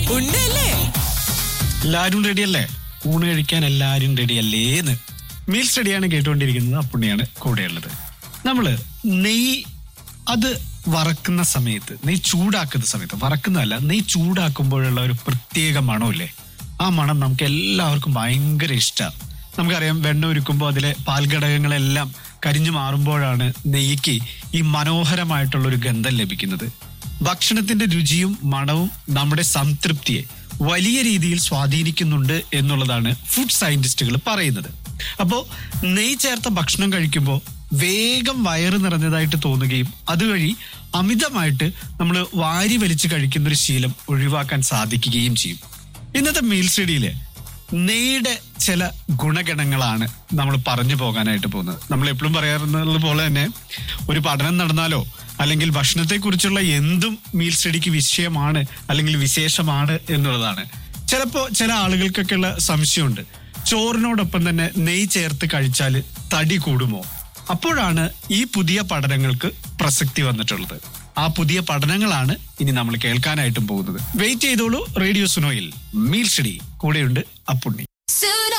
ഉണ്ടല്ലേ എല്ലാരും റെഡിയല്ലേ ഊണ് കഴിക്കാൻ എല്ലാരും റെഡിയല്ലേന്ന് മീൽ സ്റ്റഡിയാണ് കേട്ടുകൊണ്ടിരിക്കുന്നത് അപ്പുണ്ണിയാണ് കൂടെയുള്ളത് നമ്മള് നെയ്യ് അത് വറക്കുന്ന സമയത്ത് നെയ്യ് ചൂടാക്കുന്ന സമയത്ത് വറക്കുന്നതല്ല നെയ്യ് ചൂടാക്കുമ്പോഴുള്ള ഒരു പ്രത്യേക മണമില്ലേ ആ മണം നമുക്ക് എല്ലാവർക്കും ഭയങ്കര ഇഷ്ടമാണ് നമുക്കറിയാം വെണ്ണ ഒരുക്കുമ്പോൾ അതിലെ പാൽഘടകങ്ങളെല്ലാം കരിഞ്ഞു മാറുമ്പോഴാണ് നെയ്യ്ക്ക് ഈ മനോഹരമായിട്ടുള്ള ഒരു ഗന്ധം ലഭിക്കുന്നത് ഭക്ഷണത്തിന്റെ രുചിയും മണവും നമ്മുടെ സംതൃപ്തിയെ വലിയ രീതിയിൽ സ്വാധീനിക്കുന്നുണ്ട് എന്നുള്ളതാണ് ഫുഡ് സയന്റിസ്റ്റുകൾ പറയുന്നത് അപ്പോൾ നെയ്യ് ചേർത്ത ഭക്ഷണം കഴിക്കുമ്പോൾ വേഗം വയറ് നിറഞ്ഞതായിട്ട് തോന്നുകയും അതുവഴി അമിതമായിട്ട് നമ്മൾ വാരി വലിച്ച് കഴിക്കുന്ന ഒരു ശീലം ഒഴിവാക്കാൻ സാധിക്കുകയും ചെയ്യും ഇന്നത്തെ മീൽ സ്റ്റഡിയില് നെയ്യുടെ ചില ഗുണഗണങ്ങളാണ് നമ്മൾ പറഞ്ഞു പോകാനായിട്ട് പോകുന്നത് നമ്മൾ എപ്പോഴും പറയാറുള്ളത് പോലെ തന്നെ ഒരു പഠനം നടന്നാലോ അല്ലെങ്കിൽ ഭക്ഷണത്തെക്കുറിച്ചുള്ള എന്തും മീൽ സ്റ്റഡിക്ക് വിഷയമാണ് അല്ലെങ്കിൽ വിശേഷമാണ് എന്നുള്ളതാണ് ചിലപ്പോ ചില ആളുകൾക്കൊക്കെ ഉള്ള സംശയമുണ്ട് ചോറിനോടൊപ്പം തന്നെ നെയ്യ് ചേർത്ത് കഴിച്ചാൽ തടി കൂടുമോ അപ്പോഴാണ് ഈ പുതിയ പഠനങ്ങൾക്ക് പ്രസക്തി വന്നിട്ടുള്ളത് ആ പുതിയ പഠനങ്ങളാണ് ഇനി നമ്മൾ കേൾക്കാനായിട്ടും പോകുന്നത് വെയിറ്റ് ചെയ്തോളൂ റേഡിയോ സുനോയിൽ മീൽ സ്റ്റഡി കൂടെയുണ്ട് അപ്പുണ്ണി